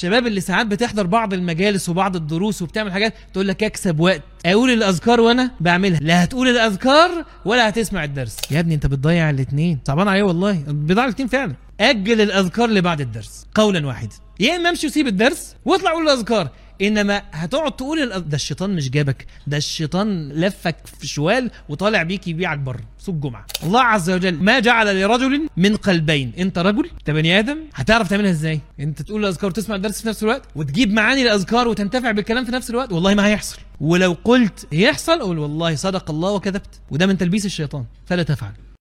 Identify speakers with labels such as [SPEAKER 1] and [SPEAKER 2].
[SPEAKER 1] الشباب اللي ساعات بتحضر بعض المجالس وبعض الدروس وبتعمل حاجات تقول لك اكسب وقت اقول الاذكار وانا بعملها لا هتقول الاذكار ولا هتسمع الدرس يا ابني انت بتضيع الاثنين صعبان عليه والله بيضيع الاثنين فعلا اجل الاذكار لبعد الدرس قولا واحدا يا اما امشي وسيب الدرس واطلع قول الاذكار انما هتقعد تقول الأذ... ده الشيطان مش جابك ده الشيطان لفك في شوال وطالع بيك يبيعك بره سوق جمعه الله عز وجل ما جعل لرجل من قلبين انت رجل انت بني ادم هتعرف تعملها ازاي انت تقول الاذكار وتسمع الدرس في نفس الوقت وتجيب معاني الاذكار وتنتفع بالكلام في نفس الوقت والله ما هيحصل ولو قلت يحصل قول والله صدق الله وكذبت وده من تلبيس الشيطان فلا تفعل